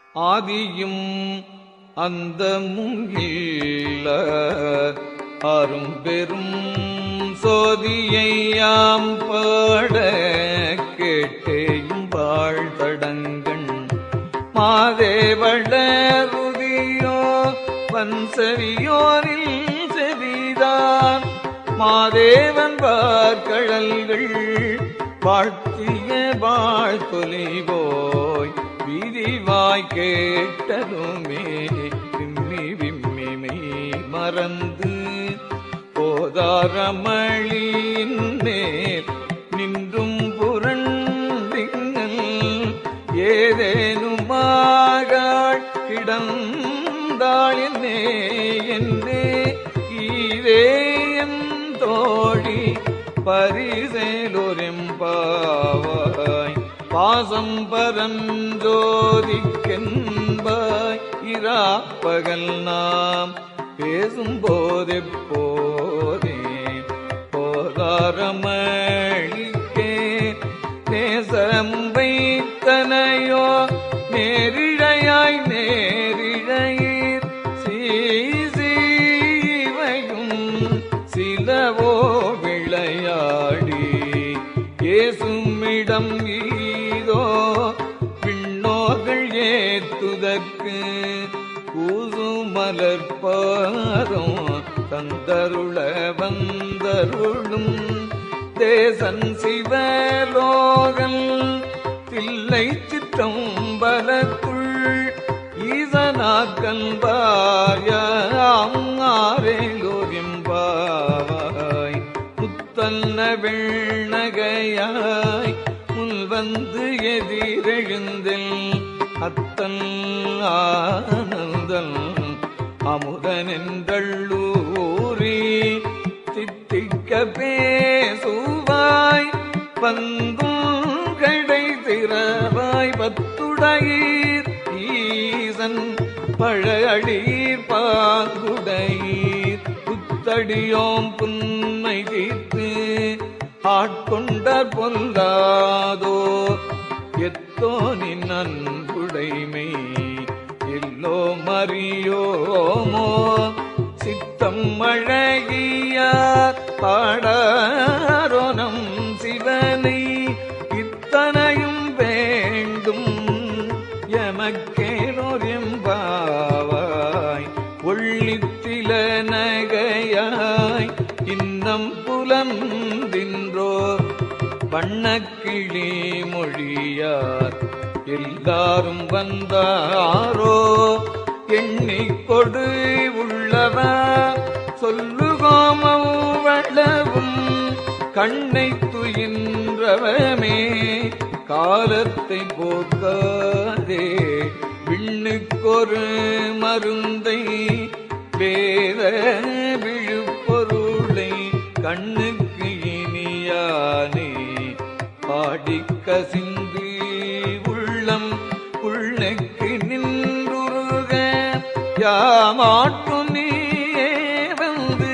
ஆதியும் அந்தமும் இல்ல அரும் பெரும் சோதியையாம் பாட கேட்டேயும் வாழ்தடங்கண் மாதேவளருதியோ வன்சரியோரில் செவிதான் மாதேவன் பார்க்கடல்கள் வாழ்த்திய வாழ்த்தொலிவோய் விரிவாய் கேட்டதுமே விம்மி விம்மிமை மறந்து போதாரமளியின் மேல் நின்றும் புரண்டிங்கள் ஏதேனுமாகாள் கிடந்தாள் என்னே என்றே ஈரேயன் தோழி பரிசேலொரெம்பாவாய் பாசம் பரஞ்சோதிக்கென்பாய் இராப்பகல் நாம் பேசும் போதெப்போதே போதாரமளிக்கே நேசம் வைத்தனையோ நேரிழையாய் நேரிழையீர் சீசீவையும் சிலவோ விளையாடி ஏசுமிடம் ஈதோ பின்னோர்கள் ஏத்துதற்கு கூசுமலர்பாதம் தந்தருள வந்தருளும் தேசன் சிவலோகல் தில்லை சிற்றம்பலத்துள் ஈசனாக்கல் பாரியோரிம்பாவாய் முத்தன்ன வெண்ணகையாய் முன் வந்து எதிரெழுந்தில் அத்தன் ஆனந்தல் அமுதனென்றள்ளூரி தித்திக்க பேசுவாய் பந்தும் கடை திறவாய் பத்துடையீர் ஈசன் பழையடீர் பாங்குடையீர் புத்தடியோம் புன்மை தீர்த்து ஆட்கொண்ட பொல்லாதோ எத்தோ நின் அன்புடைமை எல்லோ மறியோமோ சித்தம் அழகியார் பாடாரோனம் சிவனை இத்தனையும் வேண்டும் எமக்கேலோர் எம்பாவாய் ஒள்ளித்தில நகையாய் இன்னம் புலந்தின்றோ வண்ணக்கிளி மொழியார் எல்லாரும் வந்தாரோ எண்ணிக்கொடு உள்ளவர் சொல்லுகோமவளவும் கண்ணை துயின்றவமே காலத்தை போக்காதே விண்ணுக்கொரு மருந்தை வேத விழுப்பொருளை கண்ணுக்கு இனியானே பாடிக்க சிந்து உள்ளம் உள்ளக்கு நின்றுருக யாமாட்டு நீயே வந்து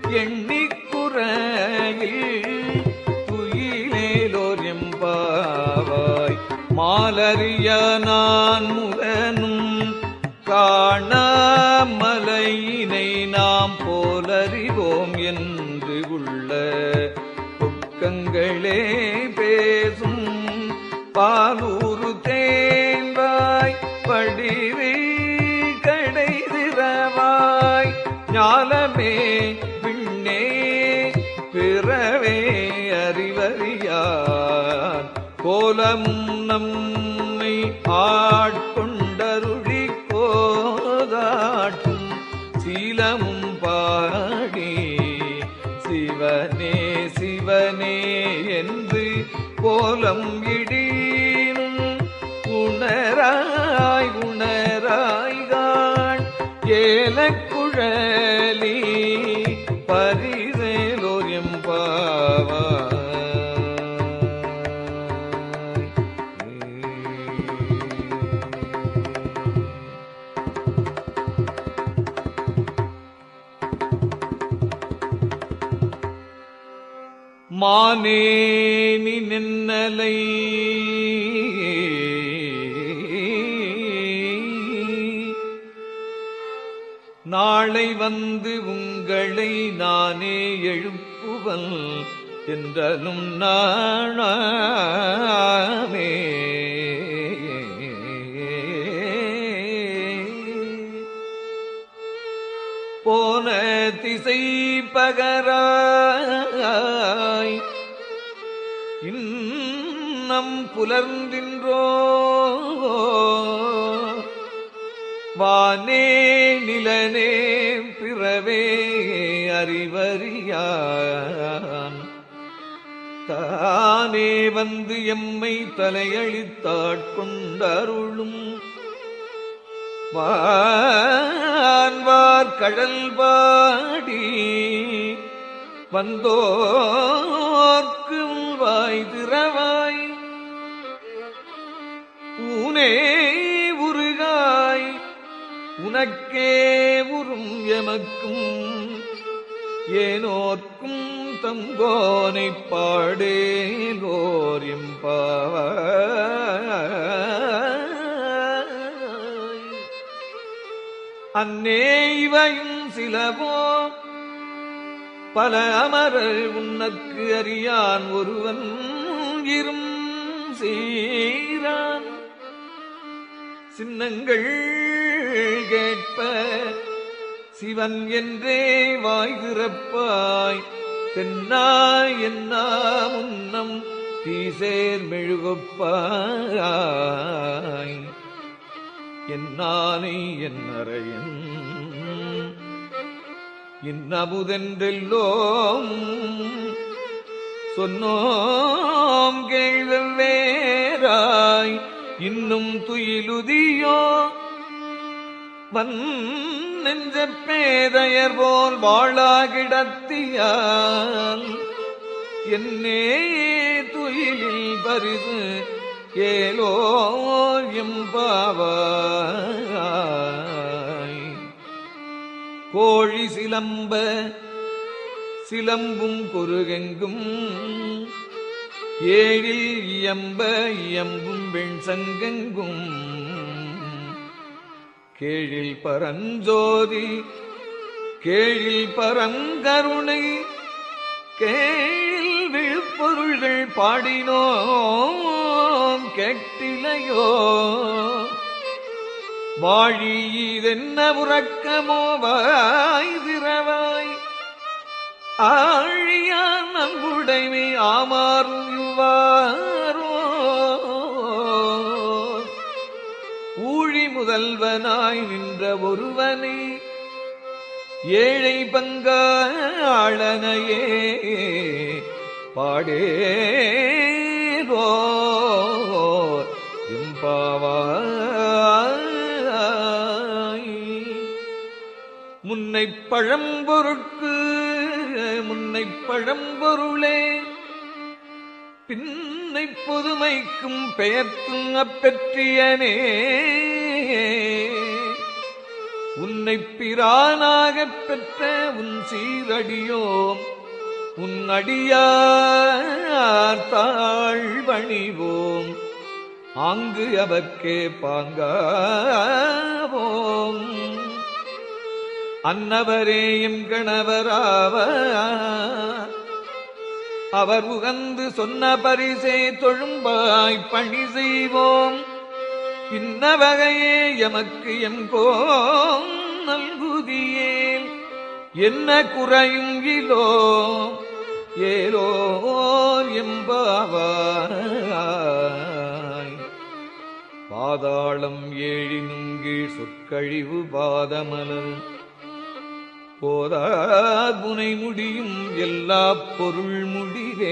எண்ணிக்குறையில் துயிலேலோர் எம்பாவாய் மாலறிய நான் முகனும் காணாமலையினை நாம் போலறிவோம் என்று உள்ள பொக்கங்களே பேசும் பாலூரு தேன்பாய் படிவே கடை திறவாய் ஞாலமே விண்ணே பிறவே அறிவறியார் கோலமும் நம்மை ஆட்கொண்டருளி கோதாட்டும் சீலமும் பாடி சிவனே சிவனே என்று கோலம் இடீனும் உணராய் உணராய்கான் ஏலக்குழலி பரிசேலோர் எம்பாவாய் மானேனி நின்னலை நாளை வந்து உங்களை நானே எழுப்புவன் என்றலும் நாணாமே போன திசை பகராய் இன்னம் புலர்ந்தின்றோ வானே நிலனே பிறவே அறிவறியான் தானே வந்து எம்மை தலையளித்தாட்கொண்டருளும் வான்வார் கடல் பாடி வந்தோர்க்கு வாய் திறவாய் ஊனே உருகாய் உனக்கே உறும் எமக்கும் ஏனோர்க்கும் தங்கோனை பாடேலோர் எம்பாவாய் அன்னே இவையும் சிலவோ பல அமரர் உன்னக்கு அறியான் ஒருவன் இரும் சீரான் சின்னங்கள் கேட்ப சிவன் என்றே வாய் திறப்பாய் தென்னாய் என்னா முன்னம் தீசேர் மெழுகொப்பாய் என்னானை என்னறையன் இன்னமுதென்றெல்லோம் சொன்னோம் கேள்வெவ்வேறாய் இன்னும் துயிலுதியோ வன் நெஞ்ச பேதையர் போல் வாழாகிடத்தியால் என்னே துயிலில் பரிசு ஏலோ எம்பாவாய் கோழி சிலம்ப சிலம்பும் குருகெங்கும் ஏழில் இயம்ப இயம்பும் வெண் சங்கெங்கும் கேழில் பரஞ்சோதி கேழில் பரங்கருணை கேழில் விழுப்பொருள்கள் பாடினோம் கேட்டிலையோ வாழி இதென்ன உறக்கமோ வாய் திறவாய் ஆழியான் நங்குடைமை ஆமாறும் இவ்வாரோ ஊழி முதல்வனாய் நின்ற ஒருவனை ஏழை பங்காளனையே பாடேரோ எம்பாவாய் முன்னை பழம்பொருட்கு முன்னை பழம்பொருளே பின்னை பொதுமைக்கும் பெயர்த்தும் அப்பெற்றியனே உன்னை பிரானாகப் பெற்ற உன் சீரடியோம் உன் அடியார் தாழ்வணிவோம் ஆங்கு அவர்க்கே பாங்காவோம் அன்னவரே எம் கணவராவார் அவர் உகந்து சொன்ன பரிசே தொழும்பாய் பணி செய்வோம் இன்ன வகையே எமக்கு எங்கோம் நல்குதியேல் என்ன குறையும் இலோ ஏலோர் எம்பாவாய் பாதாளம் ஏழினும் கீழ் சொற்கழிவு பாதமலர் போதார் முனை முடியும் எல்லா பொருள் முடிவே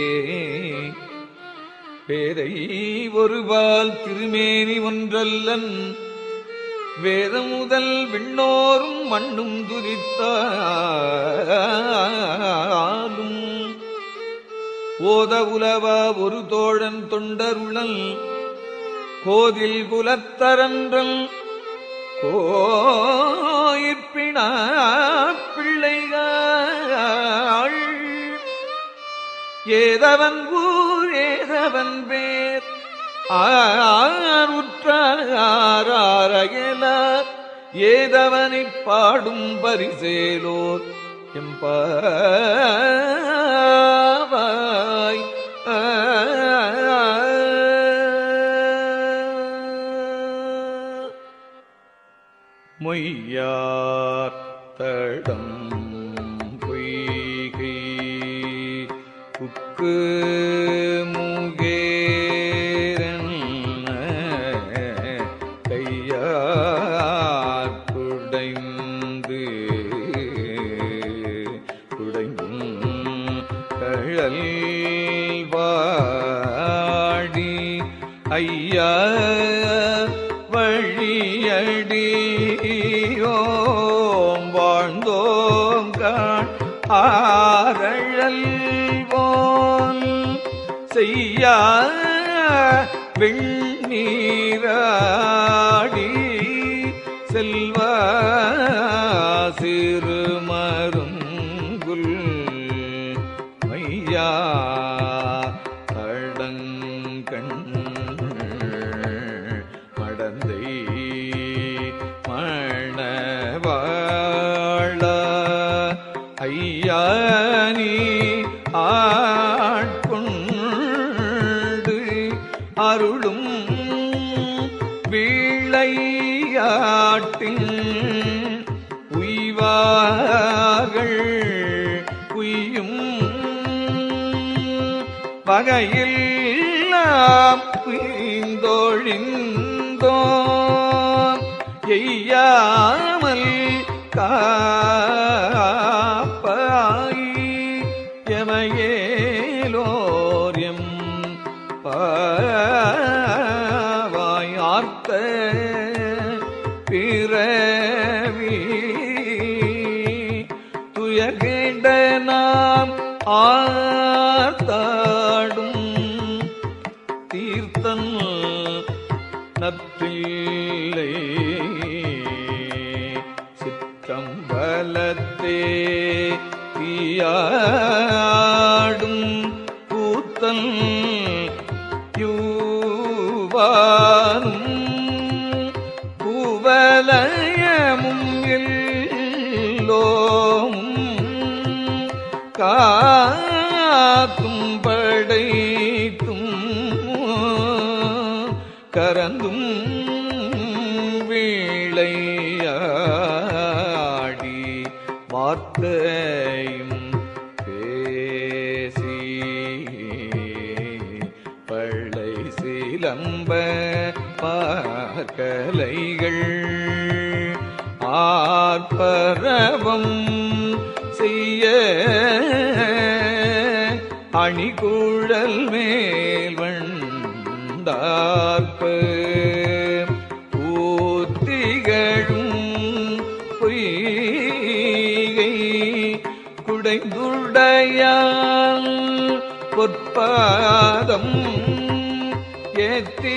பேதை ஒருபால் திருமேனி ஒன்றல்லன் வேத முதல் விண்ணோரும் மண்ணும் துரித்தாலும் ஓத உலவா ஒரு தோழன் தொண்டருளல் கோதில் குலத்தரன்றல் கோயிற்பினா பிள்ளைகள் ஏதவன் ஊர் ஏதவன் பேர் ஆருற்றாரையலார் ஏதவனைப் பாடும் பரிசேலோர் எம்பாவாய் மொய்யார் தடம் பொய்கை புக்கு முகேரன் கையார் குடைந்து குடைந்தும் கழல் வாடி ஐயா வழியடியோம் வாழ்ந்தோம் காண் ஆரழல் போல் செய்யா வெண்ணீராடி செல்வா சிறுமருங்குல் மையா தடங்கண் மடந்தை மணவாழ ஐயா நீ ஆட்கொண்டு அருளும் வீழையாட்டின் உய்வார்கள் உய்யும் வகையில் நாம் உய்ந்தொழிந்தோ எய்யாமல் காப்பாய் எமையேலோர் எம் பாவாய் ஆர்த்த பிறவி துயர்கேண்ட நாம் ஆர்த்தாடும் தீர்த்தன் நற்றில்லை சிற்றம்பலத்தே தீயாடும் கூத்தன் யூவானும் பூவலயமும் எல்லோமும் காக்கும் படைத்தும் கரந்தும் வீழையாடி வார்த்தையும் பேசி பள்ளை சிலம்ப பார்க்கலைகள் ஆர்ப்பரவம் செய்ய அணிகுழல் மேல் வந்தார்ப்ப ஊத்திகழும் பொய்கை குடைந்துடையால் பொற்பாதம் ஏத்தி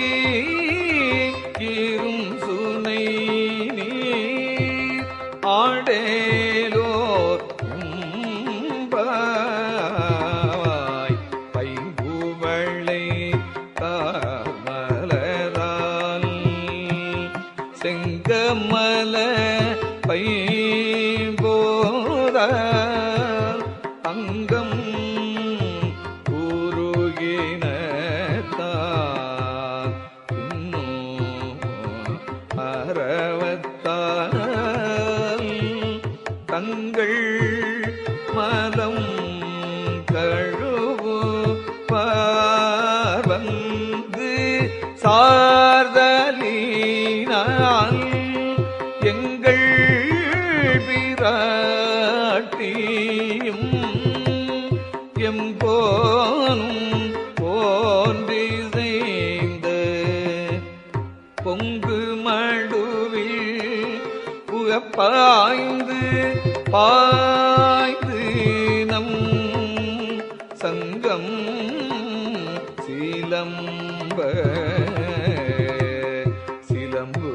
இரும் சுனை நீர் ஆடேலோர் எம்பாவாய் பைங்குவளை தாமலரால் செங்கமல பைம்போதால் அங்கம் உருகினத்தால் இன்னும் அறவத்தால் தங்கள் மலம் கழுவு பார்வந்து சார்தலினால் எங்கள் பிராட்டியும் எம்போனும் போன்றி செய்த பொங்கு மடுவில் புகப்பாய்ந்து பாய்ந்து நம் சங்கம் சிலம்ப சிலம்பு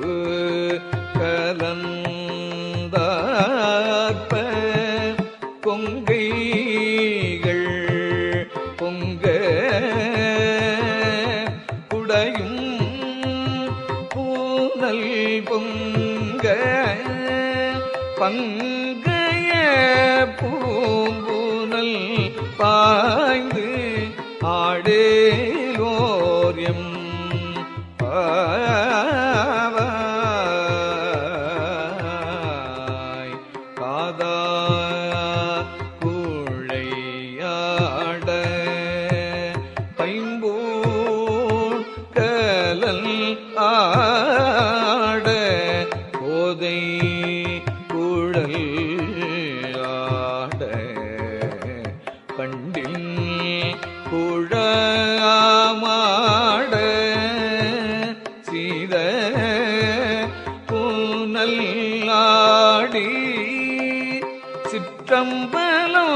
கலந்தார்ப்ப கொங்கைகள் பொங்க குடையும் பூனல் பொங்க பங்கைய பூம்புனல் பாய்ந்து ஆடேலோரியம் பாவாய் காதா குழையாட பைம்பூன் கலல் ஆட கோதை குழல் ஆட கண்டில் குழமாட சீத பூனல் ஆடி சிற்றம்பலம்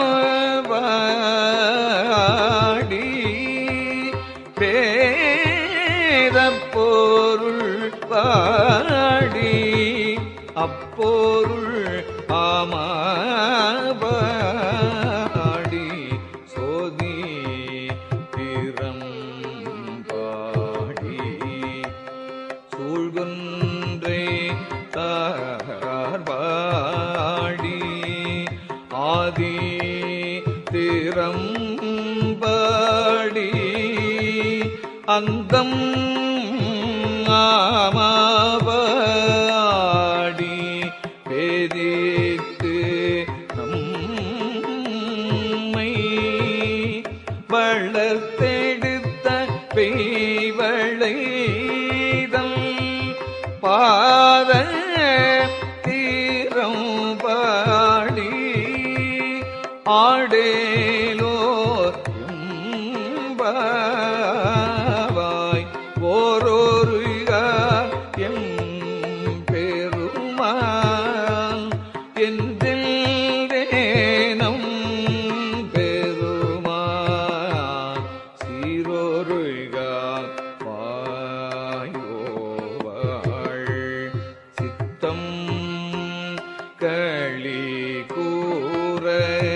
வாடி பேத பொருள் பாடி அப்பொருள் ஆமாடி சோதி திறம் பாடி சூழ்கொன்றை தார்பாடி ஆதி திறம்பாடி அந்தம் ஆமாவாடி வேதித்து நம்மை வளர்த்தெடுத்த பெய்வளைதல் பாத தீரம் பாடி ஆடேலோ எம்பாவாய் ஓரொரு எம் பெருமாள் என்றேனம் பெருமாள் சீரோருகா வாயோவாள் சித்தம் களி கூற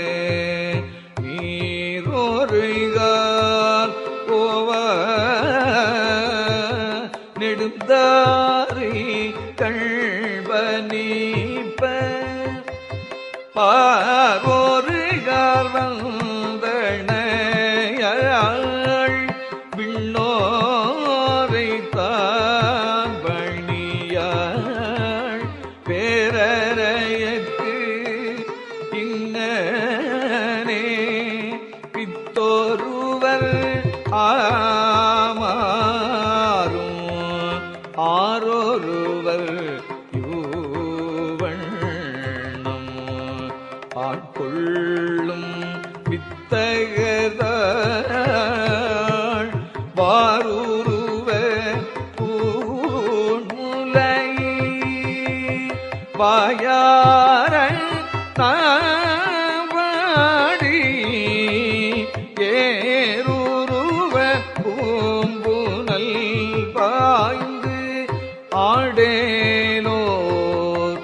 நீரோருகால் போவா நெடுந்தாரி கண்பனீப்ப பாரோருகால் வந்தனையாள் விண்ணோரை தான் பணியாள் பேரறையற்கு இங்கனே பித்தோருவர் ஆமாறும் ஆரொருவர் யூவண்ணம் ஆட்கொள்ளும் வித்தகதாள் வாரூருவ பூமுலை வாயார தாவாடி ஏரூருவ பூம்புனல் பாய்ந்து ஆடேலோர்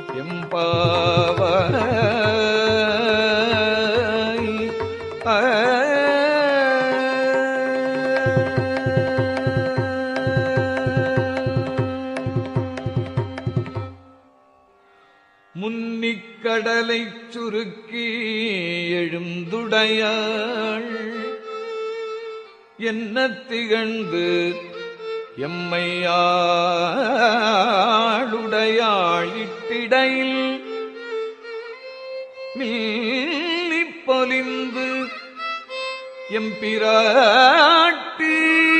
எம்பாவாய் முன்னிக்கடலைச் சுருக்கி எழுந்துடையாள் என்ன திகழ்ந்து எம்மையாளுடையாள் இட்டிடையில் மில்லிப் பொலிந்து எம்பிராட்டி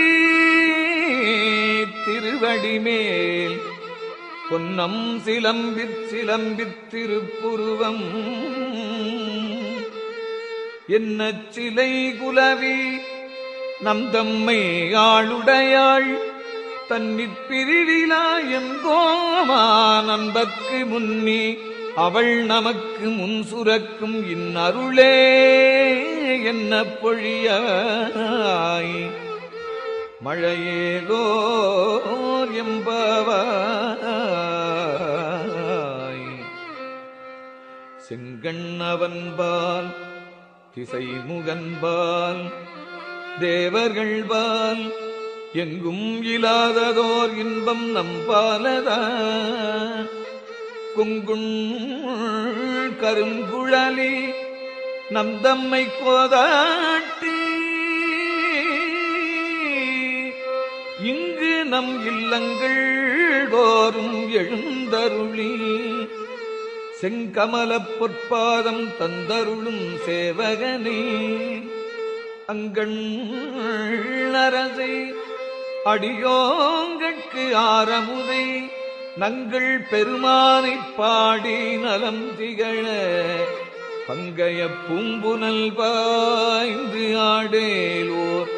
திருவடிமேல் பொன்னம் சிலம்பிற் சிலம்பித் திருப்புருவம் என்ன சிலை குலவி நம் தம்மை ஆளுடையாள் தன்னிற் பிரிவிலாயம் கோமா நண்பர்க்கு முன்னி அவள் நமக்கு முன் சுரக்கும் இந்நருளே என்ன பொழியாய் மழையேலோர் எம்பவாய் செங்கண்ணவன்பால் திசைமுகன்பால் தேவர்கள்பால் எங்கும் இல்லாததோர் இன்பம் நம்பாலதா குங்குண் கருங்குழலி நம் தம்மை கோதாட்டி இங்கு நம் இல்லங்கள் தோறும் எழுந்தருளி செங்கமலப் பொற்பாதம் தந்தருளும் சேவகனே அங்கண் அரசை அடியோங்கட்கு ஆரமுதை நங்கள் பெருமானைப் பாடி நலம் திகழ பங்கைய பூம்புனல் பாய்ந்து ஆடேலோர்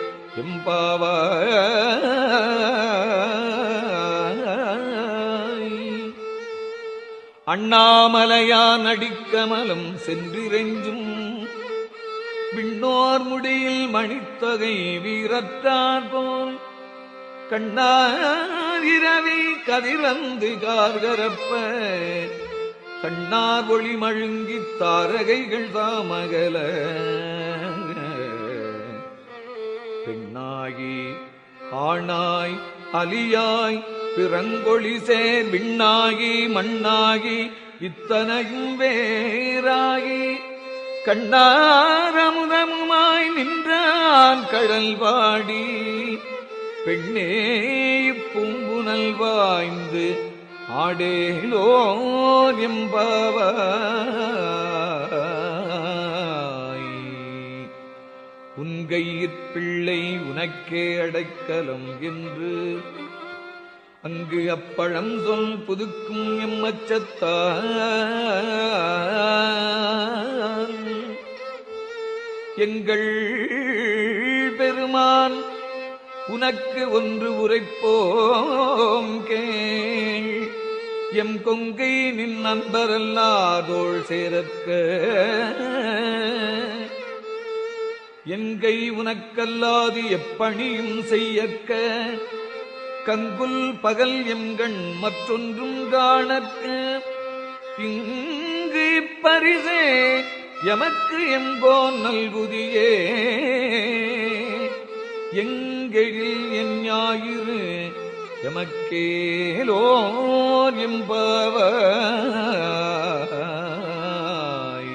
எம்பாவாய் அண்ணாமலையான் அடிக்கமலம் சென்றிரெஞ்சும் விண்ணோர் முடியில் மணித்தொகை வீரற்றார் போல் கண்ணாரிரவி கதிரந்து கார்கரப்ப கண்ணார் ஒளி மழுங்கித் தாரகைகள் தாமகல பெண்ணாகி ஆணாய் அலியாய் பிறங்கொழி சேர் விண்ணாகி மண்ணாகி இத்தனையும் வேறாகி கண்ணாரமுதமுமாய் நின்றான் கடல் வாடி பெண்ணே பூம்புனல் வாய்ந்து ஆடேலோர் எம்பாவாய் உன்கையிற் பிள்ளை உனக்கே அடைக்கலம் என்று அங்கு அப்பழம் சொல் புதுக்கும் எம்மச்சத்தான் எங்கள் பெருமான் உனக்கு ஒன்று உரைப்போம் கேள் எம் கொங்கை நின் நண்பரல்லாதோள் சேரற்க என்கை உனக்கல்லாது எப்பணியும் செய்யற்க கங்குல் பகல் எம்கண் மற்றொன்றும் காணற்க இங்கு பரிசே எமக்கு எம்போன் நல்குதியே எங்கெழில் என் ஞாயிறு எமக்கேலோர் எம்பவாய்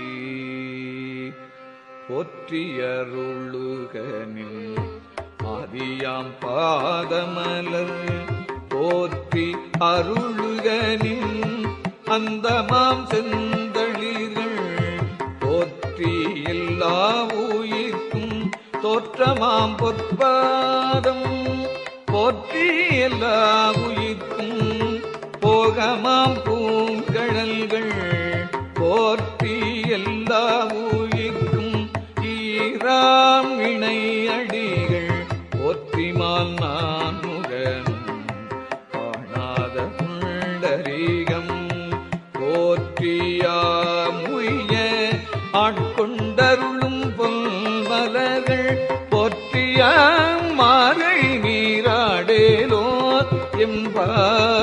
போற்றியருளுகனின் ஆதியாம் பாதமலர் போற்றி அருளுகனின் அந்தமாம் செந்தளிர்கள் போற்றி எல்லா உயிர்க்கும் தோற்றமாம் பொற்பாதம் போற்றி எல்லா உயிர்க்கும் போகமாம் பூங்கழல்கள் போற்றி எல்லா உயிர்க்கும் ஈராம் இணை அடிகள் போற்றிமால் நான் முகனும் காணாத புண்டரீகம் போற்றியாமுய ஆட்கொண்டருளும் பொல்மலர்கள் போற்றியாம் மாறை நீராடேலோ எம்பா